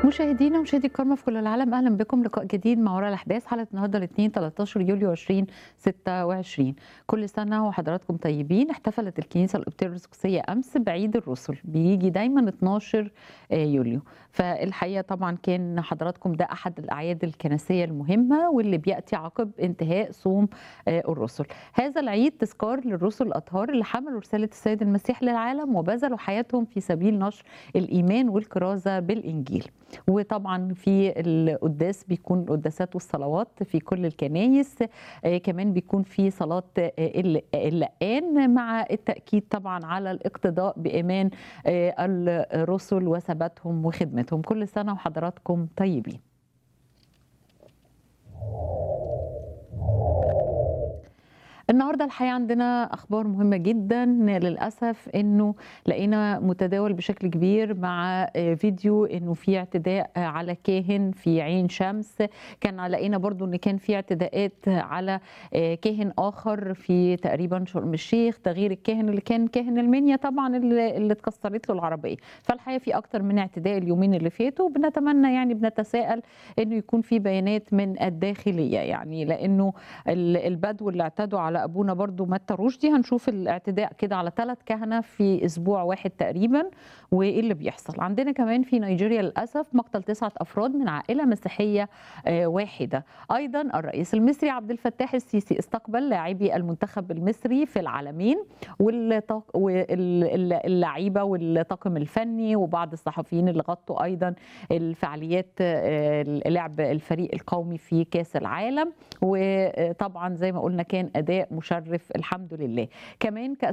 مشاهدينا ومشاهدي الكرامة في كل العالم اهلا بكم لقاء جديد مع وراء الاحداث حلقه النهارده الاثنين 13 يوليو 2026 كل سنه وحضراتكم طيبين احتفلت الكنيسه القبطيه الارثوذكسيه امس بعيد الرسل بيجي دايما 12 يوليو فالحقيقه طبعا كان حضراتكم ده احد الاعياد الكنسيه المهمه واللي بياتي عقب انتهاء صوم الرسل هذا العيد تذكار للرسل الاطهار اللي حملوا رساله السيد المسيح للعالم وبذلوا حياتهم في سبيل نشر الايمان والكرازه بالانجيل وطبعا في القداس بيكون القداسات والصلوات في كل الكنايس آه كمان بيكون في صلاة اللقان مع التأكيد طبعا على الاقتداء بإيمان آه الرسل وثباتهم وخدمتهم كل سنة وحضراتكم طيبين النهارده الحقيقه عندنا اخبار مهمه جدا للاسف انه لقينا متداول بشكل كبير مع فيديو انه في اعتداء على كاهن في عين شمس كان لقينا برضو ان كان في اعتداءات على كاهن اخر في تقريبا شرم الشيخ تغيير الكاهن اللي كان كاهن المنيا طبعا اللي, اللي اتكسرت له العربيه فالحقيقه في اكتر من اعتداء اليومين اللي فاتوا بنتمنى يعني بنتساءل انه يكون في بيانات من الداخليه يعني لانه البدو اللي اعتدوا على ابونا برضو متى رشدي هنشوف الاعتداء كده على ثلاث كهنه في اسبوع واحد تقريبا وايه اللي بيحصل عندنا كمان في نيجيريا للاسف مقتل تسعه افراد من عائله مسيحيه واحده ايضا الرئيس المصري عبد الفتاح السيسي استقبل لاعبي المنتخب المصري في العالمين واللعيبه والطاقم الفني وبعض الصحفيين اللي غطوا ايضا الفعاليات لعب الفريق القومي في كاس العالم وطبعا زي ما قلنا كان اداء مشرف الحمد لله كمان